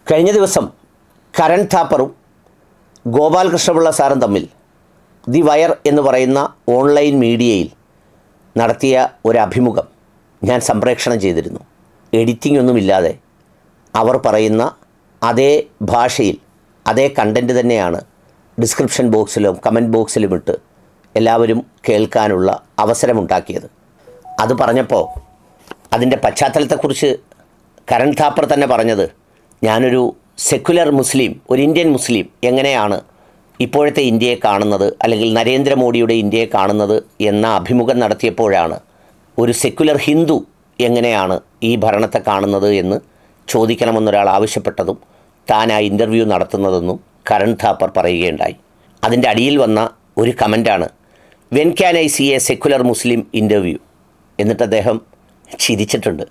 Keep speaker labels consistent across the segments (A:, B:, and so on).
A: കഴിഞ്ഞ ദിവസം കരൺ താപ്പറും ഗോപാലകൃഷ്ണപിള്ള സാറും തമ്മിൽ ദി വയർ എന്ന് പറയുന്ന ഓൺലൈൻ മീഡിയയിൽ നടത്തിയ ഒരു അഭിമുഖം ഞാൻ സംപ്രേഷണം ചെയ്തിരുന്നു എഡിറ്റിംഗ് ഒന്നുമില്ലാതെ അവർ പറയുന്ന അതേ ഭാഷയിൽ അതേ കണ്ടൻറ്റ് തന്നെയാണ് ഡിസ്ക്രിപ്ഷൻ ബോക്സിലും കമൻറ്റ് ബോക്സിലും ഇട്ട് എല്ലാവരും കേൾക്കാനുള്ള അവസരമുണ്ടാക്കിയത് അത് പറഞ്ഞപ്പോൾ അതിൻ്റെ പശ്ചാത്തലത്തെക്കുറിച്ച് കരൺ താപ്പർ തന്നെ പറഞ്ഞത് ഞാനൊരു സെക്കുലർ മുസ്ലിം ഒരു ഇന്ത്യൻ മുസ്ലിം എങ്ങനെയാണ് ഇപ്പോഴത്തെ ഇന്ത്യയെ കാണുന്നത് അല്ലെങ്കിൽ നരേന്ദ്രമോദിയുടെ ഇന്ത്യയെ കാണുന്നത് എന്ന അഭിമുഖം നടത്തിയപ്പോഴാണ് ഒരു സെക്കുലർ ഹിന്ദു എങ്ങനെയാണ് ഈ ഭരണത്തെ കാണുന്നത് എന്ന് ചോദിക്കണമെന്നൊരാൾ ആവശ്യപ്പെട്ടതും താൻ ആ ഇൻ്റർവ്യൂ നടത്തുന്നതെന്നും കരൺ താപ്പർ പറയുകയുണ്ടായി അതിൻ്റെ അടിയിൽ വന്ന ഒരു കമൻ്റാണ് when can I see a secular Muslim interview എന്നിട്ട് അദ്ദേഹം ചിരിച്ചിട്ടുണ്ട്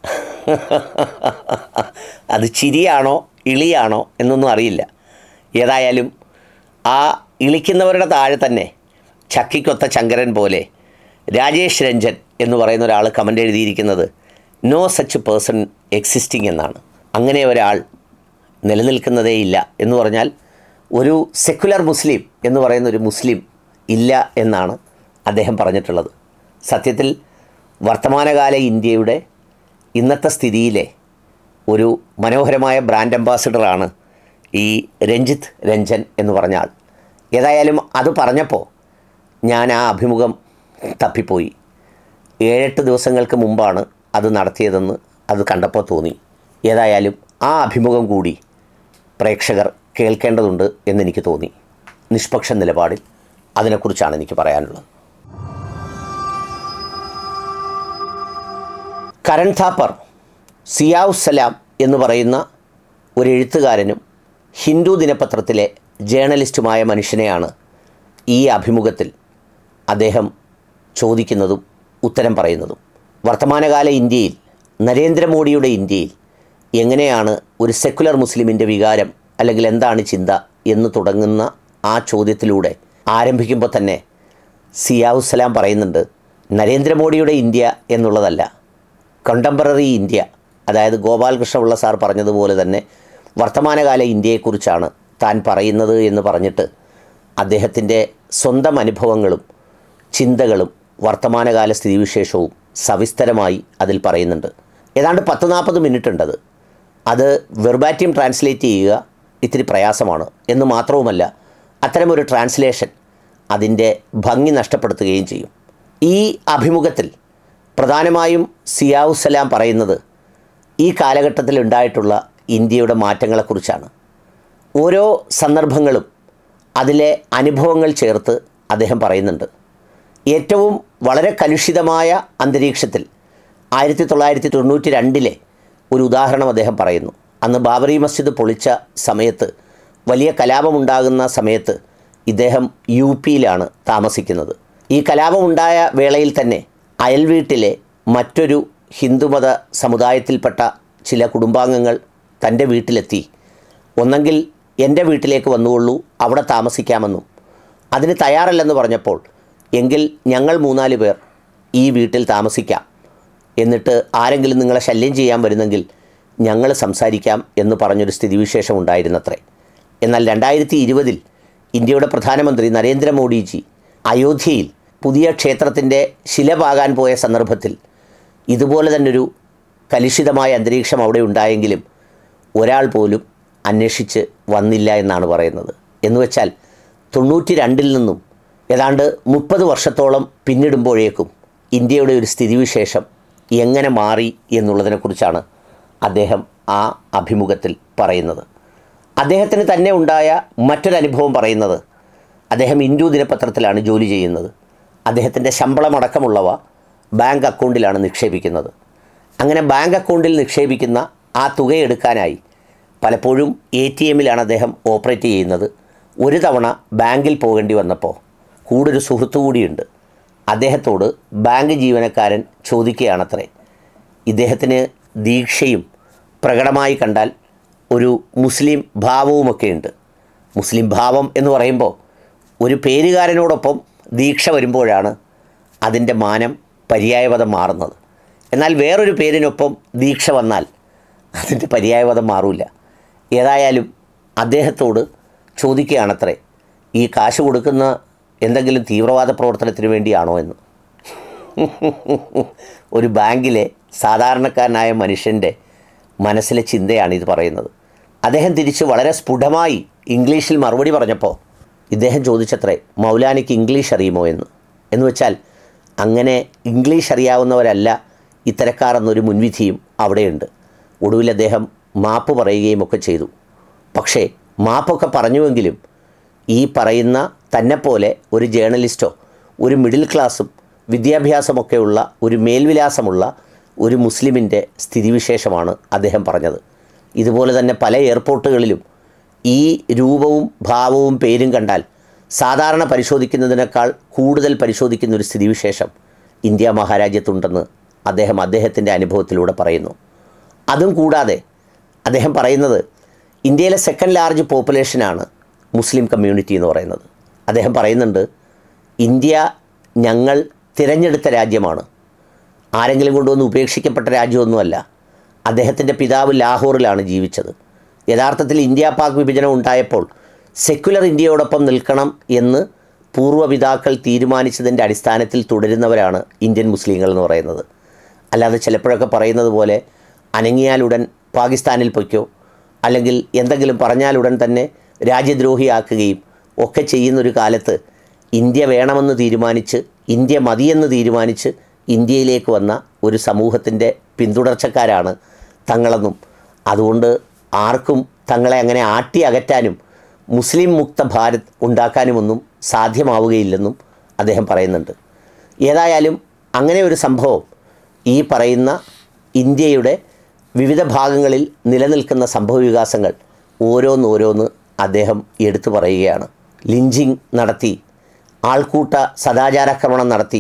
A: അത് ചിരിയാണോ ഇളിയാണോ എന്നൊന്നും അറിയില്ല ഏതായാലും ആ ഇളിക്കുന്നവരുടെ താഴെ തന്നെ ചക്കിക്കൊത്ത ശങ്കരൻ പോലെ രാജേഷ് രഞ്ജൻ എന്ന് പറയുന്ന ഒരാൾ കമൻ്റ് എഴുതിയിരിക്കുന്നത് നോ സച്ച് പേഴ്സൺ എക്സിസ്റ്റിംഗ് എന്നാണ് അങ്ങനെ ഒരാൾ നിലനിൽക്കുന്നതേ ഇല്ല എന്ന് പറഞ്ഞാൽ ഒരു സെക്കുലർ മുസ്ലിം എന്ന് പറയുന്ന ഒരു മുസ്ലിം ഇല്ല എന്നാണ് അദ്ദേഹം പറഞ്ഞിട്ടുള്ളത് സത്യത്തിൽ വർത്തമാനകാല ഇന്ത്യയുടെ ഇന്നത്തെ സ്ഥിതിയിലെ ഒരു മനോഹരമായ ബ്രാൻഡ് അംബാസിഡറാണ് ഈ രഞ്ജിത്ത് രഞ്ജൻ എന്ന് പറഞ്ഞ ആൾ ഏതായാലും അത് പറഞ്ഞപ്പോൾ ഞാൻ ആ അഭിമുഖം തപ്പിപ്പോയി ഏഴെട്ട് ദിവസങ്ങൾക്ക് മുമ്പാണ് അത് നടത്തിയതെന്ന് അത് കണ്ടപ്പോൾ തോന്നി ഏതായാലും ആ അഭിമുഖം കൂടി പ്രേക്ഷകർ കേൾക്കേണ്ടതുണ്ട് എന്നെനിക്ക് തോന്നി നിഷ്പക്ഷ നിലപാടിൽ അതിനെക്കുറിച്ചാണ് എനിക്ക് പറയാനുള്ളത് കരൺ താപ്പർ സിയാവ് സലാം എന്ന് പറയുന്ന ഒരു എഴുത്തുകാരനും ഹിന്ദു ദിനപത്രത്തിലെ ജേർണലിസ്റ്റുമായ മനുഷ്യനെയാണ് ഈ അഭിമുഖത്തിൽ അദ്ദേഹം ചോദിക്കുന്നതും ഉത്തരം പറയുന്നതും വർത്തമാനകാല ഇന്ത്യയിൽ നരേന്ദ്രമോദിയുടെ ഇന്ത്യയിൽ എങ്ങനെയാണ് ഒരു സെക്കുലർ മുസ്ലിമിൻ്റെ വികാരം അല്ലെങ്കിൽ എന്താണ് ചിന്ത എന്ന് തുടങ്ങുന്ന ആ ചോദ്യത്തിലൂടെ ആരംഭിക്കുമ്പോൾ തന്നെ സിയാവ് സലാം പറയുന്നുണ്ട് നരേന്ദ്രമോദിയുടെ ഇന്ത്യ എന്നുള്ളതല്ല കണ്ടംപററി ഇന്ത്യ അതായത് ഗോപാലകൃഷ്ണപിള്ള സാർ പറഞ്ഞതുപോലെ തന്നെ വർത്തമാനകാല ഇന്ത്യയെക്കുറിച്ചാണ് താൻ പറയുന്നത് എന്ന് പറഞ്ഞിട്ട് അദ്ദേഹത്തിൻ്റെ സ്വന്തം അനുഭവങ്ങളും ചിന്തകളും വർത്തമാനകാല സ്ഥിതിവിശേഷവും സവിസ്തരമായി അതിൽ പറയുന്നുണ്ട് ഏതാണ്ട് പത്ത് നാൽപ്പത് മിനിറ്റ് ഉണ്ടത് അത് വെർബാറ്റിയം ട്രാൻസ്ലേറ്റ് ചെയ്യുക ഇത്തിരി പ്രയാസമാണ് എന്ന് മാത്രവുമല്ല അത്തരമൊരു ട്രാൻസ്ലേഷൻ അതിൻ്റെ ഭംഗി നഷ്ടപ്പെടുത്തുകയും ചെയ്യും ഈ അഭിമുഖത്തിൽ പ്രധാനമായും സിയാവു സലാം പറയുന്നത് ഈ കാലഘട്ടത്തിൽ ഉണ്ടായിട്ടുള്ള ഇന്ത്യയുടെ മാറ്റങ്ങളെക്കുറിച്ചാണ് ഓരോ സന്ദർഭങ്ങളും അതിലെ അനുഭവങ്ങൾ ചേർത്ത് അദ്ദേഹം പറയുന്നുണ്ട് ഏറ്റവും വളരെ കലുഷിതമായ അന്തരീക്ഷത്തിൽ ആയിരത്തി തൊള്ളായിരത്തി തൊണ്ണൂറ്റി രണ്ടിലെ ഒരു ഉദാഹരണം അദ്ദേഹം പറയുന്നു അന്ന് ബാബറി മസ്ജിദ് പൊളിച്ച സമയത്ത് വലിയ കലാപമുണ്ടാകുന്ന സമയത്ത് ഇദ്ദേഹം യു പിയിലാണ് താമസിക്കുന്നത് ഈ കലാപമുണ്ടായ വേളയിൽ തന്നെ അയൽവീട്ടിലെ മറ്റൊരു ഹിന്ദുമത സമുദായത്തിൽപ്പെട്ട ചില കുടുംബാംഗങ്ങൾ തൻ്റെ വീട്ടിലെത്തി ഒന്നെങ്കിൽ എൻ്റെ വീട്ടിലേക്ക് വന്നുകൊള്ളൂ അവിടെ താമസിക്കാമെന്നും അതിന് തയ്യാറല്ലെന്ന് പറഞ്ഞപ്പോൾ എങ്കിൽ ഞങ്ങൾ മൂന്നാല് പേർ ഈ വീട്ടിൽ താമസിക്കാം എന്നിട്ട് ആരെങ്കിലും നിങ്ങളെ ശല്യം ചെയ്യാൻ വരുന്നെങ്കിൽ ഞങ്ങൾ സംസാരിക്കാം എന്ന് പറഞ്ഞൊരു സ്ഥിതിവിശേഷം ഉണ്ടായിരുന്നത്രേ എന്നാൽ രണ്ടായിരത്തി ഇരുപതിൽ ഇന്ത്യയുടെ പ്രധാനമന്ത്രി നരേന്ദ്രമോദിജി അയോധ്യയിൽ പുതിയ ക്ഷേത്രത്തിൻ്റെ ശില പാകാൻ പോയ സന്ദർഭത്തിൽ ഇതുപോലെ തന്നൊരു കലുഷിതമായ അന്തരീക്ഷം അവിടെ ഉണ്ടായെങ്കിലും ഒരാൾ പോലും അന്വേഷിച്ച് വന്നില്ല എന്നാണ് പറയുന്നത് എന്ന് വെച്ചാൽ തൊണ്ണൂറ്റി രണ്ടിൽ നിന്നും ഏതാണ്ട് മുപ്പത് വർഷത്തോളം പിന്നിടുമ്പോഴേക്കും ഇന്ത്യയുടെ ഒരു സ്ഥിതിവിശേഷം എങ്ങനെ മാറി എന്നുള്ളതിനെക്കുറിച്ചാണ് അദ്ദേഹം ആ അഭിമുഖത്തിൽ പറയുന്നത് അദ്ദേഹത്തിന് തന്നെ ഉണ്ടായ മറ്റൊരനുഭവം പറയുന്നത് അദ്ദേഹം ഹിന്ദു ദിനപത്രത്തിലാണ് ജോലി ചെയ്യുന്നത് അദ്ദേഹത്തിൻ്റെ ശമ്പളമടക്കമുള്ളവ ബാങ്ക് അക്കൗണ്ടിലാണ് നിക്ഷേപിക്കുന്നത് അങ്ങനെ ബാങ്ക് അക്കൗണ്ടിൽ നിക്ഷേപിക്കുന്ന ആ തുക എടുക്കാനായി പലപ്പോഴും എ ടി എമ്മിലാണ് അദ്ദേഹം ഓപ്പറേറ്റ് ചെയ്യുന്നത് ഒരു തവണ ബാങ്കിൽ പോകേണ്ടി വന്നപ്പോൾ കൂടൊരു സുഹൃത്തു കൂടിയുണ്ട് അദ്ദേഹത്തോട് ബാങ്ക് ജീവനക്കാരൻ ചോദിക്കുകയാണത്രേ ഇദ്ദേഹത്തിന് ദീക്ഷയും പ്രകടമായി കണ്ടാൽ ഒരു മുസ്ലിം ഭാവവുമൊക്കെ ഉണ്ട് മുസ്ലിം ഭാവം എന്ന് പറയുമ്പോൾ ഒരു പേരുകാരനോടൊപ്പം ദീക്ഷ വരുമ്പോഴാണ് അതിൻ്റെ മാനം പര്യായപദം മാറുന്നത് എന്നാൽ വേറൊരു പേരിനൊപ്പം ദീക്ഷ വന്നാൽ അതിൻ്റെ പര്യായപദം മാറില്ല ഏതായാലും അദ്ദേഹത്തോട് ചോദിക്കുകയാണത്രേ ഈ കാശ് കൊടുക്കുന്ന എന്തെങ്കിലും തീവ്രവാദ പ്രവർത്തനത്തിന് വേണ്ടിയാണോ എന്ന് ഒരു ബാങ്കിലെ സാധാരണക്കാരനായ മനുഷ്യൻ്റെ മനസ്സിലെ ചിന്തയാണ് ഇത് പറയുന്നത് അദ്ദേഹം തിരിച്ച് വളരെ സ്ഫുടമായി ഇംഗ്ലീഷിൽ മറുപടി പറഞ്ഞപ്പോൾ ഇദ്ദേഹം ചോദിച്ചത്രേ മൗലാനയ്ക്ക് ഇംഗ്ലീഷ് അറിയുമോ എന്ന് എന്ന് വെച്ചാൽ അങ്ങനെ ഇംഗ്ലീഷ് അറിയാവുന്നവരല്ല ഇത്തരക്കാർ എന്നൊരു മുൻവിധിയും അവിടെയുണ്ട് ഒടുവിൽ അദ്ദേഹം മാപ്പ് പറയുകയും ഒക്കെ ചെയ്തു പക്ഷേ മാപ്പൊക്കെ പറഞ്ഞുവെങ്കിലും ഈ പറയുന്ന തന്നെപ്പോലെ ഒരു ജേർണലിസ്റ്റോ ഒരു മിഡിൽ ക്ലാസ്സും വിദ്യാഭ്യാസമൊക്കെയുള്ള ഒരു മേൽവിലാസമുള്ള ഒരു മുസ്ലിമിൻ്റെ സ്ഥിതിവിശേഷമാണ് അദ്ദേഹം പറഞ്ഞത് ഇതുപോലെ തന്നെ പല എയർപോർട്ടുകളിലും ഈ രൂപവും ഭാവവും പേരും കണ്ടാൽ സാധാരണ പരിശോധിക്കുന്നതിനേക്കാൾ കൂടുതൽ പരിശോധിക്കുന്ന ഒരു സ്ഥിതിവിശേഷം ഇന്ത്യ മഹാരാജ്യത്തുണ്ടെന്ന് അദ്ദേഹം അദ്ദേഹത്തിൻ്റെ അനുഭവത്തിലൂടെ പറയുന്നു അതും കൂടാതെ അദ്ദേഹം പറയുന്നത് ഇന്ത്യയിലെ സെക്കൻഡ് ലാർജ് പോപ്പുലേഷനാണ് മുസ്ലിം കമ്മ്യൂണിറ്റി എന്ന് പറയുന്നത് അദ്ദേഹം പറയുന്നുണ്ട് ഇന്ത്യ ഞങ്ങൾ തിരഞ്ഞെടുത്ത രാജ്യമാണ് ആരെങ്കിലും കൊണ്ടുവന്ന് ഉപേക്ഷിക്കപ്പെട്ട രാജ്യമൊന്നുമല്ല അദ്ദേഹത്തിൻ്റെ പിതാവ് ലാഹോറിലാണ് ജീവിച്ചത് യഥാർത്ഥത്തിൽ ഇന്ത്യ പാക് വിഭജനം ഉണ്ടായപ്പോൾ സെക്യുലർ ഇന്ത്യയോടൊപ്പം നിൽക്കണം എന്ന് പൂർവ്വപിതാക്കൾ തീരുമാനിച്ചതിൻ്റെ അടിസ്ഥാനത്തിൽ തുടരുന്നവരാണ് ഇന്ത്യൻ മുസ്ലിങ്ങൾ എന്ന് പറയുന്നത് അല്ലാതെ ചിലപ്പോഴൊക്കെ പറയുന്നത് പോലെ അനങ്ങിയാലുടൻ പാകിസ്ഥാനിൽ പൊയ്ക്കോ അല്ലെങ്കിൽ എന്തെങ്കിലും പറഞ്ഞാലുടൻ തന്നെ രാജ്യദ്രോഹിയാക്കുകയും ഒക്കെ ചെയ്യുന്നൊരു കാലത്ത് ഇന്ത്യ വേണമെന്ന് തീരുമാനിച്ച് ഇന്ത്യ മതിയെന്ന് തീരുമാനിച്ച് ഇന്ത്യയിലേക്ക് വന്ന ഒരു സമൂഹത്തിൻ്റെ പിന്തുടർച്ചക്കാരാണ് തങ്ങളെന്നും അതുകൊണ്ട് ആർക്കും തങ്ങളെ അങ്ങനെ ആട്ടി അകറ്റാനും മുസ്ലിം മുക്ത ഭാരത് ഉണ്ടാക്കാനുമൊന്നും സാധ്യമാവുകയില്ലെന്നും അദ്ദേഹം പറയുന്നുണ്ട് ഏതായാലും അങ്ങനെ ഒരു സംഭവം ഈ പറയുന്ന ഇന്ത്യയുടെ വിവിധ ഭാഗങ്ങളിൽ നിലനിൽക്കുന്ന സംഭവവികാസങ്ങൾ ഓരോന്നോരോന്ന് അദ്ദേഹം എടുത്തു പറയുകയാണ് ലിഞ്ചിങ് നടത്തി ആൾക്കൂട്ട സദാചാരാക്രമണം നടത്തി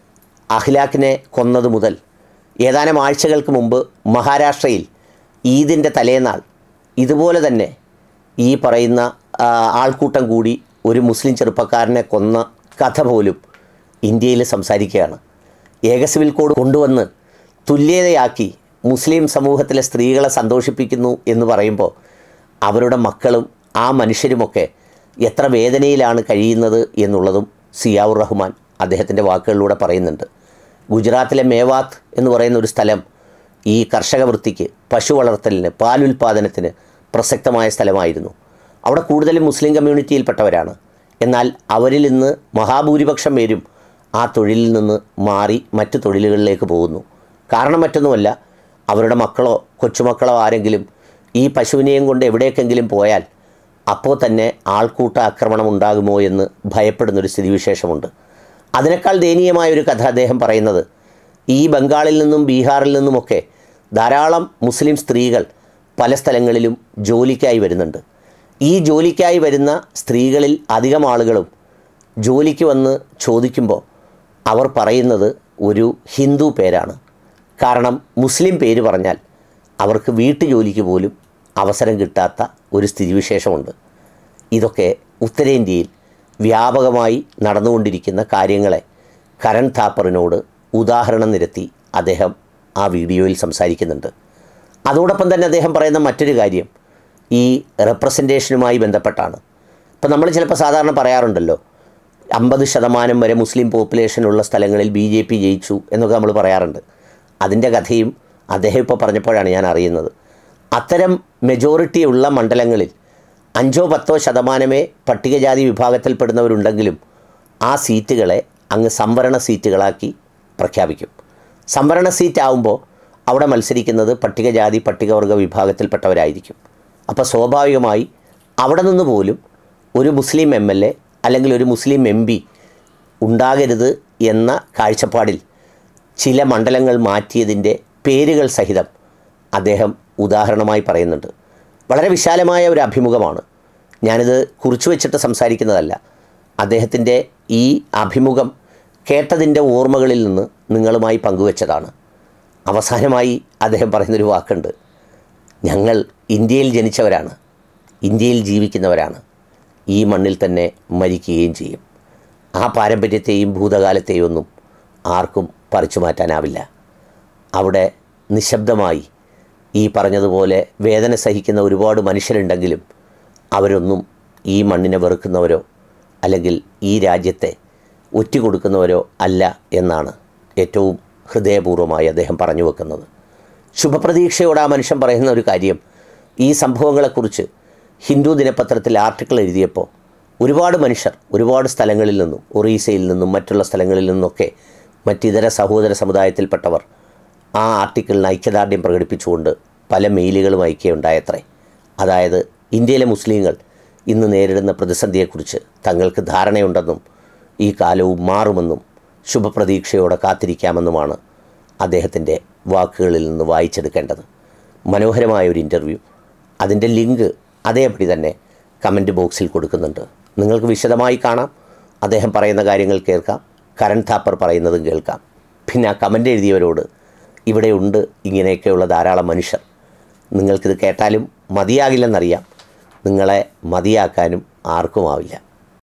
A: അഖിലാഖിനെ കൊന്നത് മുതൽ ഏതാനും ആഴ്ചകൾക്ക് മുമ്പ് മഹാരാഷ്ട്രയിൽ ഈദിൻ്റെ തലേനാൾ ഇതുപോലെ തന്നെ ഈ പറയുന്ന ആ, ആൾക്കൂട്ടം കൂടി ഒരു മുസ്ലിം ചെറുപ്പക്കാരനെ കൊന്ന കഥ പോലും ഇന്ത്യയിൽ സംസാരിക്കുകയാണ് ഏക സിവിൽ കോഡ് കൊണ്ടുവന്ന് തുല്യതയാക്കി മുസ്ലിം സമൂഹത്തിലെ സ്ത്രീകളെ സന്തോഷിപ്പിക്കുന്നു എന്ന് പറയുമ്പോൾ അവരുടെ മക്കളും ആ മനുഷ്യരുമൊക്കെ എത്ര വേദനയിലാണ് കഴിയുന്നത് എന്നുള്ളതും സിയാവുർ റഹ്മാൻ അദ്ദേഹത്തിൻ്റെ വാക്കുകളിലൂടെ പറയുന്നുണ്ട് ഗുജറാത്തിലെ മേവാത്ത് എന്ന് പറയുന്ന ഒരു സ്ഥലം ഈ കർഷക വൃത്തിക്ക് പശു വളർത്തലിന് പാലുൽപാദനത്തിന് പ്രസക്തമായ സ്ഥലമായിരുന്നു അവിടെ കൂടുതലും മുസ്ലിം കമ്മ്യൂണിറ്റിയിൽപ്പെട്ടവരാണ് എന്നാൽ അവരിൽ നിന്ന് മഹാഭൂരിപക്ഷം പേരും ആ തൊഴിലിൽ നിന്ന് മാറി മറ്റു തൊഴിലുകളിലേക്ക് പോകുന്നു കാരണം മറ്റൊന്നുമല്ല അവരുടെ മക്കളോ കൊച്ചുമക്കളോ ആരെങ്കിലും ഈ പശുവിനെയും കൊണ്ട് എവിടേക്കെങ്കിലും പോയാൽ അപ്പോൾ തന്നെ ആൾക്കൂട്ട ആക്രമണം ഉണ്ടാകുമോ എന്ന് ഭയപ്പെടുന്നൊരു സ്ഥിതിവിശേഷമുണ്ട് അതിനേക്കാൾ ദയനീയമായ ഒരു കഥ അദ്ദേഹം പറയുന്നത് ഈ ബംഗാളിൽ നിന്നും ബീഹാറിൽ നിന്നുമൊക്കെ ധാരാളം മുസ്ലിം സ്ത്രീകൾ പല സ്ഥലങ്ങളിലും ജോലിക്കായി വരുന്നുണ്ട് ഈ ജോലിക്കായി വരുന്ന സ്ത്രീകളിൽ അധികം ആളുകളും ജോലിക്ക് വന്ന് ചോദിക്കുമ്പോൾ അവർ പറയുന്നത് ഒരു ഹിന്ദു പേരാണ് കാരണം മുസ്ലിം പേര് പറഞ്ഞാൽ അവർക്ക് വീട്ടു ജോലിക്ക് പോലും അവസരം കിട്ടാത്ത ഒരു സ്ഥിതിവിശേഷമുണ്ട് ഇതൊക്കെ ഉത്തരേന്ത്യയിൽ വ്യാപകമായി നടന്നുകൊണ്ടിരിക്കുന്ന കാര്യങ്ങളെ കരൺ താപ്പറിനോട് ഉദാഹരണം നിരത്തി അദ്ദേഹം ആ വീഡിയോയിൽ സംസാരിക്കുന്നുണ്ട് അതോടൊപ്പം തന്നെ അദ്ദേഹം പറയുന്ന മറ്റൊരു കാര്യം ഈ റെപ്രസെൻറ്റേഷനുമായി ബന്ധപ്പെട്ടാണ് ഇപ്പം നമ്മൾ ചിലപ്പോൾ സാധാരണ പറയാറുണ്ടല്ലോ അമ്പത് ശതമാനം വരെ മുസ്ലിം പോപ്പുലേഷനുള്ള സ്ഥലങ്ങളിൽ ബി ജെ പി ജയിച്ചു എന്നൊക്കെ നമ്മൾ പറയാറുണ്ട് അതിൻ്റെ കഥയും അദ്ദേഹം ഇപ്പോൾ പറഞ്ഞപ്പോഴാണ് ഞാൻ അറിയുന്നത് അത്തരം മെജോറിറ്റി ഉള്ള മണ്ഡലങ്ങളിൽ അഞ്ചോ പത്തോ ശതമാനമേ പട്ടികജാതി വിഭാഗത്തിൽപ്പെടുന്നവരുണ്ടെങ്കിലും ആ സീറ്റുകളെ അങ്ങ് സംവരണ സീറ്റുകളാക്കി പ്രഖ്യാപിക്കും സംവരണ സീറ്റ് ആവുമ്പോൾ അവിടെ മത്സരിക്കുന്നത് പട്ടികജാതി പട്ടികവർഗ വിഭാഗത്തിൽപ്പെട്ടവരായിരിക്കും അപ്പോൾ സ്വാഭാവികമായി അവിടെ നിന്ന് പോലും ഒരു മുസ്ലിം എം എൽ എ അല്ലെങ്കിൽ ഒരു മുസ്ലിം എം പി ഉണ്ടാകരുത് എന്ന കാഴ്ചപ്പാടിൽ ചില മണ്ഡലങ്ങൾ മാറ്റിയതിൻ്റെ പേരുകൾ സഹിതം അദ്ദേഹം ഉദാഹരണമായി പറയുന്നുണ്ട് വളരെ വിശാലമായ ഒരു അഭിമുഖമാണ് ഞാനിത് കുറിച്ചു വെച്ചിട്ട് സംസാരിക്കുന്നതല്ല അദ്ദേഹത്തിൻ്റെ ഈ അഭിമുഖം കേട്ടതിൻ്റെ ഓർമ്മകളിൽ നിന്ന് നിങ്ങളുമായി പങ്കുവച്ചതാണ് അവസാനമായി അദ്ദേഹം പറയുന്നൊരു വാക്കുണ്ട് ഞങ്ങൾ ഇന്ത്യയിൽ ജനിച്ചവരാണ് ഇന്ത്യയിൽ ജീവിക്കുന്നവരാണ് ഈ മണ്ണിൽ തന്നെ മരിക്കുകയും ചെയ്യും ആ പാരമ്പര്യത്തെയും ഭൂതകാലത്തെയും ഒന്നും ആർക്കും പറിച്ചു മാറ്റാനാവില്ല അവിടെ നിശബ്ദമായി ഈ പറഞ്ഞതുപോലെ വേദന സഹിക്കുന്ന ഒരുപാട് മനുഷ്യരുണ്ടെങ്കിലും അവരൊന്നും ഈ മണ്ണിനെ വെറുക്കുന്നവരോ അല്ലെങ്കിൽ ഈ രാജ്യത്തെ ഒറ്റുകൊടുക്കുന്നവരോ അല്ല എന്നാണ് ഏറ്റവും ഹൃദയപൂർവ്വമായി അദ്ദേഹം പറഞ്ഞു വെക്കുന്നത് ശുഭപ്രതീക്ഷയോടെ ആ മനുഷ്യൻ പറയുന്ന ഒരു കാര്യം ഈ സംഭവങ്ങളെക്കുറിച്ച് ഹിന്ദു ദിനപത്രത്തിൽ ആർട്ടിക്കിൾ എഴുതിയപ്പോൾ ഒരുപാട് മനുഷ്യർ ഒരുപാട് സ്ഥലങ്ങളിൽ നിന്നും ഒറീസയിൽ നിന്നും മറ്റുള്ള സ്ഥലങ്ങളിൽ നിന്നൊക്കെ മറ്റിതര സഹോദര സമുദായത്തിൽപ്പെട്ടവർ ആ ആർട്ടിക്കിളിന് ഐക്യദാർഢ്യം പ്രകടിപ്പിച്ചുകൊണ്ട് പല മെയിലുകളും അയക്കുകയുണ്ടായത്രേ അതായത് ഇന്ത്യയിലെ മുസ്ലിങ്ങൾ ഇന്ന് നേരിടുന്ന പ്രതിസന്ധിയെക്കുറിച്ച് തങ്ങൾക്ക് ധാരണയുണ്ടെന്നും ഈ കാലവും മാറുമെന്നും ശുഭപ്രതീക്ഷയോടെ കാത്തിരിക്കാമെന്നുമാണ് അദ്ദേഹത്തിൻ്റെ വാക്കുകളിൽ നിന്ന് വായിച്ചെടുക്കേണ്ടത് മനോഹരമായ ഒരു ഇൻ്റർവ്യൂ അതിൻ്റെ ലിങ്ക് അതേപടി തന്നെ കമൻറ്റ് ബോക്സിൽ കൊടുക്കുന്നുണ്ട് നിങ്ങൾക്ക് വിശദമായി കാണാം അദ്ദേഹം പറയുന്ന കാര്യങ്ങൾ കേൾക്കാം കരൺ താപ്പർ പറയുന്നതും കേൾക്കാം പിന്നെ ആ കമൻ്റ് എഴുതിയവരോട് ഇവിടെയുണ്ട് ഇങ്ങനെയൊക്കെയുള്ള ധാരാളം മനുഷ്യർ നിങ്ങൾക്കിത് കേട്ടാലും മതിയാകില്ലെന്നറിയാം നിങ്ങളെ മതിയാക്കാനും ആർക്കുമാവില്ല